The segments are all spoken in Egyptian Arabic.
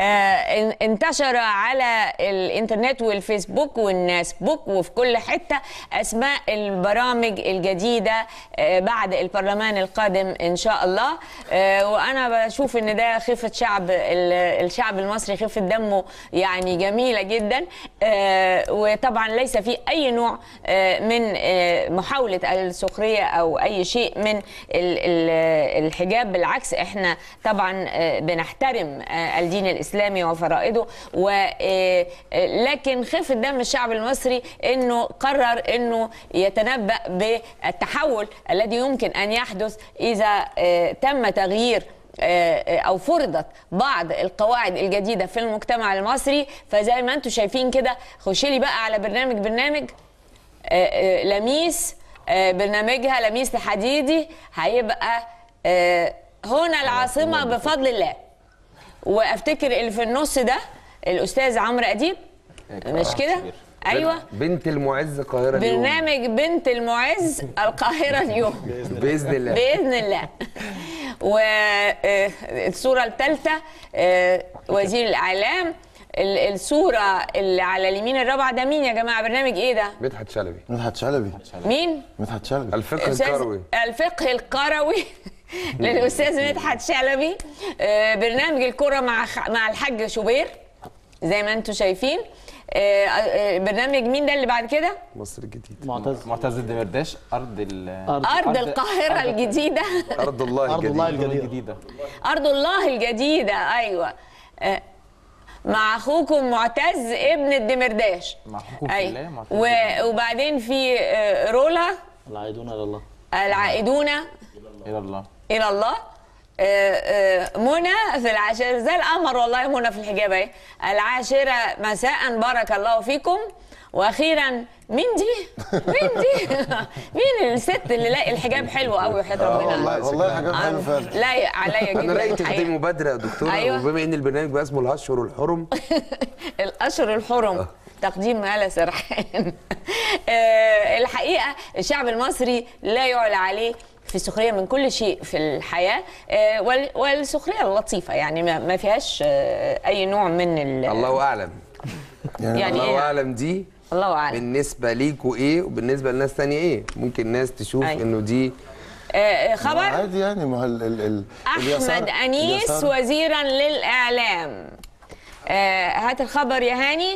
ان- انتشر على الانترنت والفيسبوك والناس بوك وفي كل حته اسماء البرامج الجديده آه، بعد البرلمان القادم ان شاء الله آه، وانا بشوف ان ده خفه شعب ال- الشعب المصري خفه دمه يعني جميله جدا آه، وطبعا ليس في اي نوع آه، من آه، محاوله السخريه او اي شيء من ال- ال- الحجاب بالعكس احنا طبعا آه، بنحترم آه، الدين الاسلامي وفرائضه و آه، آه، لكن خفه دم الشعب المصري انه قرر انه يتنبأ بالتحول الذي يمكن ان يحدث اذا آه، تم تغيير آه، او فرضت بعض القواعد الجديده في المجتمع المصري فزي ما انتم شايفين كده خشي لي بقى على برنامج برنامج آه، آه، لميس آه، برنامجها لميس الحديدي هيبقى آه، هنا العاصمه بفضل الله وافتكر اللي في النص ده الاستاذ عمرو اديب مش كده ايوه بنت المعز القاهره اليوم برنامج بنت المعز القاهره اليوم باذن الله باذن الله والصوره الثالثه وزير الاعلام ال- الصوره اللي على اليمين الرابعه ده مين يا جماعه برنامج ايه ده مدحت شلبي مدحت شلبي مين مدحت شلبي الفقه أستاذ- الكروي الفقه القروي للاستاذ مدحت شلبي آه، برنامج الكره مع خ- مع الحاج شوبير زي ما انتم شايفين آه، آه، برنامج مين ده اللي بعد كده مصر الجديده معتز معتز الدمرداش ارض ال ارض القاهره الجديده ارض الله أرض الله الجديده الجديدة. الجديده أرض الله الجديدة أيوة آه، مع أخوكم معتز ابن الدمرداش مع أخوكم في أيوة. الله، معتز و- الدمرداش. وبعدين في آه، رولا العائدون الى الله العائدون الى الله إلى الله آه، آه، منى في العاشرة زي القمر والله منى في الحجاب اهي العاشرة مساء بارك الله فيكم واخيرا مين دي؟ مين دي؟ مين الست اللي لاقي الحجاب حلو قوي وحياة ربنا والله والله حاجات حلوه فعلا لايق عليا جدا انا رايي الحقيقة. تخدمي مبادره يا دكتوره أيوة. وبما ان البرنامج بقى اسمه الاشهر الحرم الاشهر الحرم تقديم هالة سرحان آه، الحقيقه الشعب المصري لا يعلى عليه في السخريه من كل شيء في الحياه آه، وال- والسخريه اللطيفه يعني ما ما فيهاش آه، اي نوع من ال- الله اعلم يعني الله إيه؟ اعلم دي الله اعلم بالنسبه ليكوا ايه وبالنسبه لناس تانية ايه ممكن ناس تشوف أيوة. انه دي آه، خبر عادي يعني ما هو ال ال ال اليسار- احمد انيس اليسار- وزيرا للاعلام آه، هات الخبر يا هاني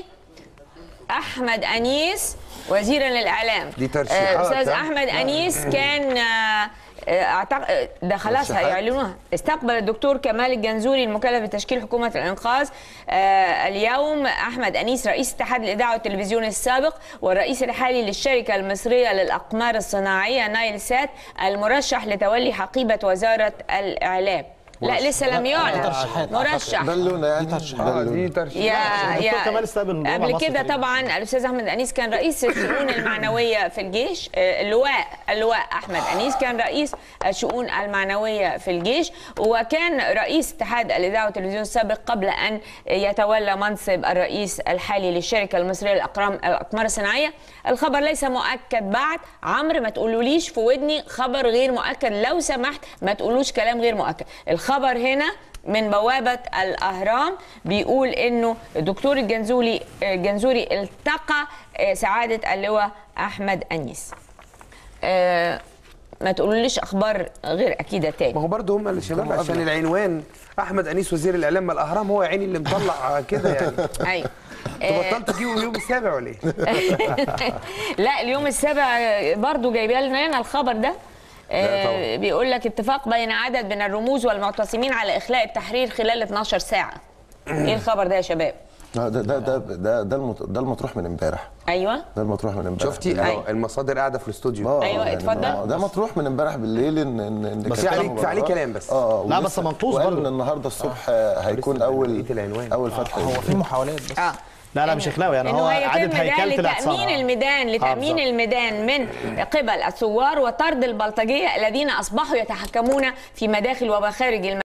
احمد انيس وزيرا للاعلام دي ترشيحات، استاذ ها؟ احمد انيس كان آه، آه، اعتقد ده خلاص ترشيحات. هيعلنوها استقبل الدكتور كمال الجنزوري المكلف بتشكيل حكومه الانقاذ آه، اليوم احمد انيس رئيس اتحاد الاذاعه والتلفزيون السابق والرئيس الحالي للشركه المصريه للاقمار الصناعيه نايل سات المرشح لتولي حقيبه وزاره الاعلام لا لسه لم يعلن ترشيحات. مرشح دلونا يعني اه دلونا. دي ترشيحات يا الدكتور يا كمال استقبل من جوه قبل مصر كده تقريباً. طبعا الاستاذ احمد انيس كان رئيس الشؤون المعنويه في الجيش آه، اللواء اللواء احمد انيس كان رئيس الشؤون المعنويه في الجيش وكان رئيس اتحاد الاذاعه والتلفزيون السابق قبل ان يتولى منصب الرئيس الحالي للشركه المصريه للاقرام الاقمار الصناعيه الخبر ليس مؤكد بعد عمرو ما تقولوليش في ودني خبر غير مؤكد لو سمحت ما تقولوش كلام غير مؤكد الخبر هنا من بوابة الأهرام بيقول إنه الدكتور الجنزوري الجنزوري التقى آه، سعادة اللواء أحمد أنيس. آه، ما تقولوليش أخبار غير أكيدة ما تاني. هو برضه هم اللي شباب عشان العنوان احمد انيس وزير الاعلام ما الاهرام هو يا عيني اللي مطلع كده يعني أيوه. انتوا آه، بطلتوا تجيبوا اليوم السابع ولا ايه؟ لا اليوم السابع برضو جايبه لنا هنا الخبر ده لا طبعا. آه، بيقول لك اتفاق بين عدد من الرموز والمعتصمين على إخلاء التحرير خلال 12 ساعة. إيه الخبر ده يا شباب؟ ده ده ده ده ده, ده, المط... ده المطروح من امبارح أيوه ده المطروح من امبارح شفتي بالليل. أهو المصادر قاعده في الاستوديو آه، أيوة، يعني اتفضل. ما- ده مطروح من امبارح بالليل ان ان ان بس كان في عليه- كلام في عليه مباراه. كلام بس. اه لا، ولسه- بس منقوص وقالوا برضه. ان النهارده الصبح آه، هيكون لسه اول بقية العنوان. اول فتح هو في محاولات بس اه لا لا مش اخلاوي يعني إنه هو هيتم عدد ده هيكله لتأمين الاعتصام الميدان لتأمين بالظبط. الميدان من قبل الثوار وطرد البلطجية الذين أصبحوا يتحكمون في مداخل ومخارج المدينة